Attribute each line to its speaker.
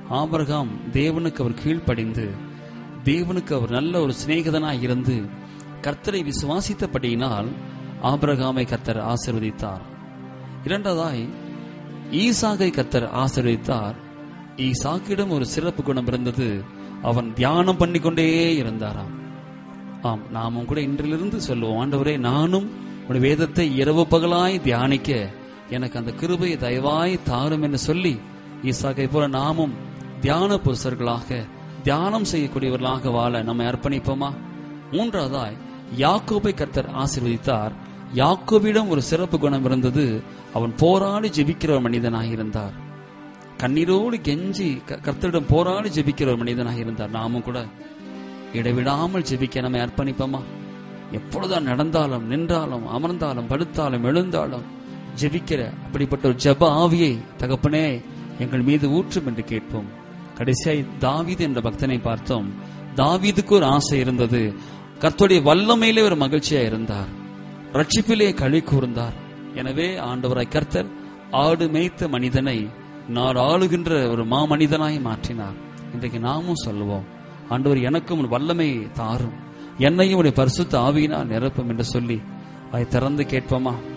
Speaker 1: Abraham தேவனுக்கு அவர் கீழ்ப்படிந்து தேவனுக்கு அவர் நல்ல ஒரு சிநேகிதனாய் இருந்து கர்த்தரை விசுவாசித்தபடியினால் ஆபிரகாமை கர்த்தர் ஆசீர்வதித்தார் இரண்டாவதாய் ஈசாகை கர்த்தர் ஆசீர்வதித்தார் ஈசாக்கிடம் ஒரு சிறப்பு குணம் இருந்தது அவன் தியானம் பண்ணிக்கொண்டே இருந்தாராம் ஆம் நாமும் கூட இன்றிலிருந்து சொல்லுவோம் ஆண்டவரே நானும் உன் வேதத்தை இரவு பகலாய் தியானிக்க எனக்கு அந்த கிருபையை தயவாய் தாரும் என்று சொல்லி ஈசாக்கை போல நாமும் தியான புருஷர்களாக தியானம் செய்யக்கூடியவர்களாக வாழ நம்ம அர்ப்பணிப்போமா மூன்றாவதாய் யாக்கோபை கர்த்தர் ஆசீர்வதித்தார் யாக்கோபிடம் ஒரு சிறப்பு குணம் இருந்தது அவன் போராடி ஜெபிக்கிற ஒரு மனிதனாக இருந்தார் கண்ணீரோடு கெஞ்சி க- கர்த்தரிடம் போராடி ஜெபிக்கிற ஒரு மனிதனாக இருந்தார் நாமும் கூட இடைவிடாமல் ஜெபிக்க நம்மை அர்ப்பணிப்போமா எப்பொழுதுதான் நடந்தாலும் நின்றாலும் அமர்ந்தாலும் படுத்தாலும் எழுந்தாலும் ஜெபிக்கிற அப்படிப்பட்ட ஒரு ஜெப ஆவியை தகப்பனே எங்கள் மீது ஊற்றும் என்று கேட்போம் கடைசியாய் தாவீது என்ற பக்தனை பார்த்தோம் தாவீதுக்கு ஒரு ஆசை இருந்தது கர்த்தருடைய வல்லமையிலே ஒரு மகிழ்ச்சியா இருந்தார் ரட்சிப்பிலே களி கூர்ந்தார் எனவே ஆண்டவராய் கர்த்தர் ஆடு மேய்த்த மனிதனை நான் ஆளுகின்ற ஒரு மாமனிதனாய் மாற்றினார் இன்றைக்கு நாமும் சொல்லுவோம் ஆண்டவர் எனக்கும் ஒரு வல்லமை தாரும் என்னையும் உடைய பரிசுத்த ஆவியினால் நிரப்பும் என்று சொல்லி அதை திறந்து கேட்போமா